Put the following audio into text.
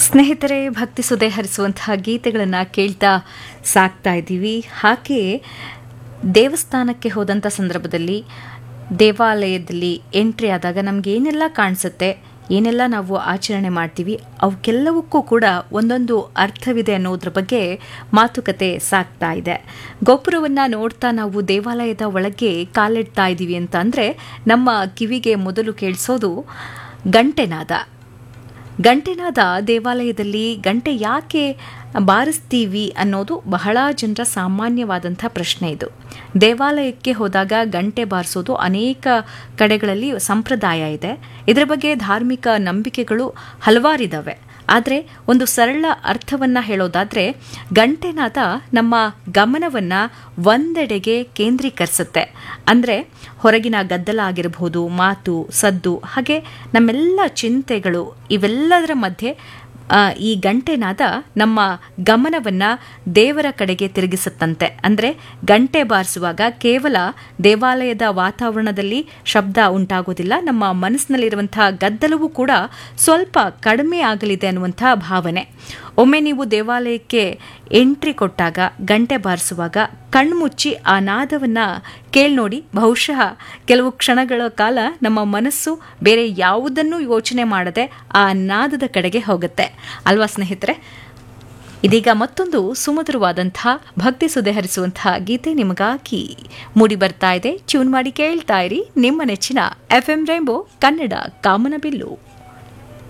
ಸ್ನೇಹಿತರೆ ಭಕ್ತಿ ಸುದೆ ಹರಿಸುವಂತಹ ಗೀತೆಗಳನ್ನು ಕೇಳ್ತಾ ಸಾಕ್ತಾ ಇದ್ದೀವಿ ಹಾಗೆಯೇ ದೇವಸ್ಥಾನಕ್ಕೆ ಹೋದಂಥ ಸಂದರ್ಭದಲ್ಲಿ ದೇವಾಲಯದಲ್ಲಿ ಎಂಟ್ರಿ ಆದಾಗ ನಮ್ಗೆ ಏನೆಲ್ಲ ಕಾಣಿಸುತ್ತೆ ಏನೆಲ್ಲ ನಾವು ಆಚರಣೆ ಮಾಡ್ತೀವಿ ಅವಕ್ಕೆಲ್ಲವಕ್ಕೂ ಕೂಡ ಒಂದೊಂದು ಅರ್ಥವಿದೆ ಅನ್ನೋದ್ರ ಬಗ್ಗೆ ಮಾತುಕತೆ ಸಾಗ್ತಾ ಇದೆ ಗೋಪುರವನ್ನು ನೋಡ್ತಾ ನಾವು ದೇವಾಲಯದ ಒಳಗೆ ಕಾಲಿಡ್ತಾ ಇದ್ದೀವಿ ಅಂತ ಅಂದರೆ ನಮ್ಮ ಕಿವಿಗೆ ಮೊದಲು ಕೇಳಿಸೋದು ಗಂಟೆನಾದ ಗಂಟೆನಾದ ದೇವಾಲಯದಲ್ಲಿ ಗಂಟೆ ಯಾಕೆ ಬಾರಿಸ್ತೀವಿ ಅನ್ನೋದು ಬಹಳ ಜನರ ಸಾಮಾನ್ಯವಾದಂಥ ಪ್ರಶ್ನೆ ಇದು ದೇವಾಲಯಕ್ಕೆ ಹೋದಾಗ ಗಂಟೆ ಬಾರಿಸೋದು ಅನೇಕ ಕಡೆಗಳಲ್ಲಿ ಸಂಪ್ರದಾಯ ಇದೆ ಇದರ ಬಗ್ಗೆ ಧಾರ್ಮಿಕ ನಂಬಿಕೆಗಳು ಹಲವಾರಿದ್ದಾವೆ ಆದರೆ ಒಂದು ಸರಳ ಅರ್ಥವನ್ನ ಹೇಳೋದಾದ್ರೆ ಗಂಟೆನಾದ ನಮ್ಮ ಗಮನವನ್ನ ಒಂದೆಡೆಗೆ ಕೇಂದ್ರೀಕರಿಸುತ್ತೆ ಅಂದರೆ ಹೊರಗಿನ ಗದ್ದಲ ಆಗಿರಬಹುದು ಮಾತು ಸದ್ದು ಹಾಗೆ ನಮ್ಮೆಲ್ಲ ಚಿಂತೆಗಳು ಇವೆಲ್ಲದರ ಮಧ್ಯೆ ಈ ಗಂಟೆನಾದ ನಮ್ಮ ಗಮನವನ್ನ ದೇವರ ಕಡೆಗೆ ತಿರುಗಿಸುತ್ತಂತೆ ಅಂದರೆ ಗಂಟೆ ಬಾರಿಸುವಾಗ ಕೇವಲ ದೇವಾಲಯದ ವಾತಾವರಣದಲ್ಲಿ ಶಬ್ದ ಉಂಟಾಗೋದಿಲ್ಲ ನಮ್ಮ ಮನಸ್ಸಿನಲ್ಲಿರುವಂತಹ ಗದ್ದಲವೂ ಕೂಡ ಸ್ವಲ್ಪ ಕಡಿಮೆ ಆಗಲಿದೆ ಅನ್ನುವಂಥ ಭಾವನೆ ಒಮ್ಮೆ ನೀವು ದೇವಾಲಯಕ್ಕೆ ಎಂಟ್ರಿ ಕೊಟ್ಟಾಗ ಗಂಟೆ ಬಾರಿಸುವಾಗ ಕಣ್ಮುಚ್ಚಿ ಆ ನಾದವನ್ನು ಕೇಳ್ನೋಡಿ ಬಹುಶಃ ಕೆಲವು ಕ್ಷಣಗಳ ಕಾಲ ನಮ್ಮ ಮನಸ್ಸು ಬೇರೆ ಯಾವುದನ್ನೂ ಯೋಚನೆ ಮಾಡದೆ ಆ ನಾದದ ಕಡೆಗೆ ಹೋಗುತ್ತೆ ಅಲ್ವಾ ಸ್ನೇಹಿತರೆ ಇದೀಗ ಮತ್ತೊಂದು ಸುಮಧುರವಾದಂತಹ ಭಕ್ತಿ ಸುದೆ ಹರಿಸುವಂತಹ ಗೀತೆ ನಿಮಗಾಗಿ ಮೂಡಿ ಬರ್ತಾ ಇದೆ ಟ್ಯೂನ್ ಮಾಡಿ ಕೇಳ್ತಾ ಇರಿ ನಿಮ್ಮ ನೆಚ್ಚಿನ ಎಫ್ ಎಂ ರೈಂಬೋ ಕನ್ನಡ ಕಾಮನಬಿಲ್ಲು